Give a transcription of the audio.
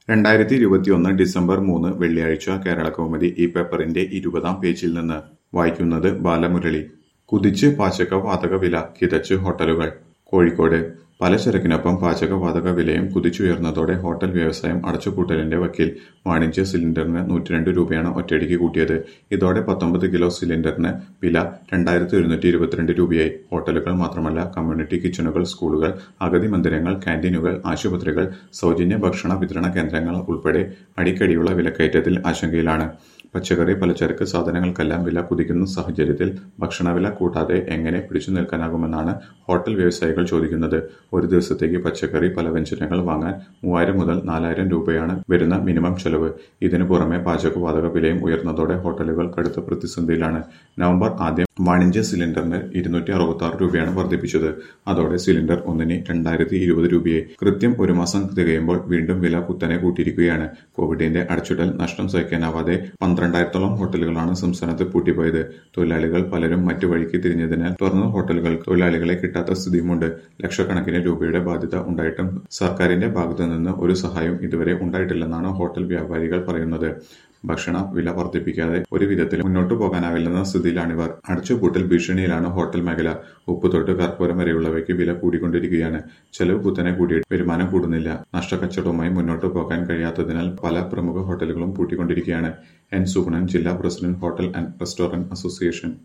രണ്ടായിരത്തി ഇരുപത്തിയൊന്ന് ഡിസംബർ മൂന്ന് വെള്ളിയാഴ്ച കേരളകൗമുദി ഈ പേപ്പറിന്റെ ഇരുപതാം പേജിൽ നിന്ന് വായിക്കുന്നത് ബാലമുരളി കുതിച്ച് പാചകവാതക വില കിതച്ച് ഹോട്ടലുകൾ കോഴിക്കോട് പലചരക്കിനൊപ്പം പാചകവാതക വിലയും കുതിച്ചുയർന്നതോടെ ഹോട്ടൽ വ്യവസായം അടച്ചുപൂട്ടലിന്റെ വക്കിൽ വാണിജ്യ സിലിണ്ടറിന് നൂറ്റിരണ്ട് രൂപയാണ് ഒറ്റയടിക്ക് കൂട്ടിയത് ഇതോടെ പത്തൊമ്പത് കിലോ സിലിണ്ടറിന് വില രണ്ടായിരത്തി ഒരുന്നൂറ്റി ഇരുപത്തിരണ്ട് രൂപയായി ഹോട്ടലുകൾ മാത്രമല്ല കമ്മ്യൂണിറ്റി കിച്ചണുകൾ സ്കൂളുകൾ അഗതി മന്ദിരങ്ങൾ കാന്റീനുകൾ ആശുപത്രികൾ സൗജന്യ ഭക്ഷണ വിതരണ കേന്ദ്രങ്ങൾ ഉൾപ്പെടെ അടിക്കടിയുള്ള വിലക്കയറ്റത്തിൽ ആശങ്കയിലാണ് പച്ചക്കറി പലചരക്ക് സാധനങ്ങൾക്കെല്ലാം വില കുതിക്കുന്ന സാഹചര്യത്തിൽ ഭക്ഷണവില കൂട്ടാതെ എങ്ങനെ പിടിച്ചു നിൽക്കാനാകുമെന്നാണ് ഹോട്ടൽ വ്യവസായികൾ ചോദിക്കുന്നത് ഒരു ദിവസത്തേക്ക് പച്ചക്കറി പലവ്യഞ്ജനങ്ങൾ വാങ്ങാൻ മൂവായിരം മുതൽ നാലായിരം രൂപയാണ് വരുന്ന മിനിമം ചെലവ് ഇതിനു പുറമെ പാചകവാതക വിലയും ഉയർന്നതോടെ ഹോട്ടലുകൾ കടുത്ത പ്രതിസന്ധിയിലാണ് നവംബർ ആദ്യം വാണിജ്യ സിലിണ്ടറിന് ഇരുന്നൂറ്റി അറുപത്തി ആറ് രൂപയാണ് വർദ്ധിപ്പിച്ചത് അതോടെ സിലിണ്ടർ ഒന്നിന് രണ്ടായിരത്തി ഇരുപത് രൂപയായി കൃത്യം ഒരു മാസം തികയുമ്പോൾ വീണ്ടും വില കുത്തനെ കൂട്ടിയിരിക്കുകയാണ് കോവിഡിന്റെ അടച്ചിടൽ നഷ്ടം സഹിക്കാനാവാതെ പന്ത്രണ്ടായിരത്തോളം ഹോട്ടലുകളാണ് സംസ്ഥാനത്ത് പൂട്ടിപ്പോയത് തൊഴിലാളികൾ പലരും മറ്റു വഴിക്ക് തിരിഞ്ഞതിനാൽ തുറന്ന ഹോട്ടലുകൾ തൊഴിലാളികളെ കിട്ടാത്ത സ്ഥിതിയുമുണ്ട് ലക്ഷക്കണക്കിന് രൂപയുടെ ബാധ്യത ഉണ്ടായിട്ടും സർക്കാരിന്റെ ഭാഗത്തു നിന്ന് ഒരു സഹായവും ഇതുവരെ ഉണ്ടായിട്ടില്ലെന്നാണ് ഹോട്ടൽ വ്യാപാരികൾ പറയുന്നത് ഭക്ഷണ വില വർദ്ധിപ്പിക്കാതെ ഒരു വിധത്തിൽ മുന്നോട്ടു പോകാനാവില്ലെന്ന സ്ഥിതിയിലാണിവർ അടച്ചുപൂട്ടൽ ഭീഷണിയിലാണ് ഹോട്ടൽ മേഖല ഉപ്പ് തൊട്ട് കർപ്പൂരം വരെയുള്ളവയ്ക്ക് വില കൂടിക്കൊണ്ടിരിക്കുകയാണ് ചെലവ് കുത്തനെ കൂടിയിട്ട് വരുമാനം കൂടുന്നില്ല നഷ്ടക്കച്ചവടവുമായി മുന്നോട്ടു പോകാൻ കഴിയാത്തതിനാൽ പല പ്രമുഖ ഹോട്ടലുകളും പൂട്ടിക്കൊണ്ടിരിക്കുകയാണ് എൻ സുഗുണൻ ജില്ലാ president hotel and restaurant association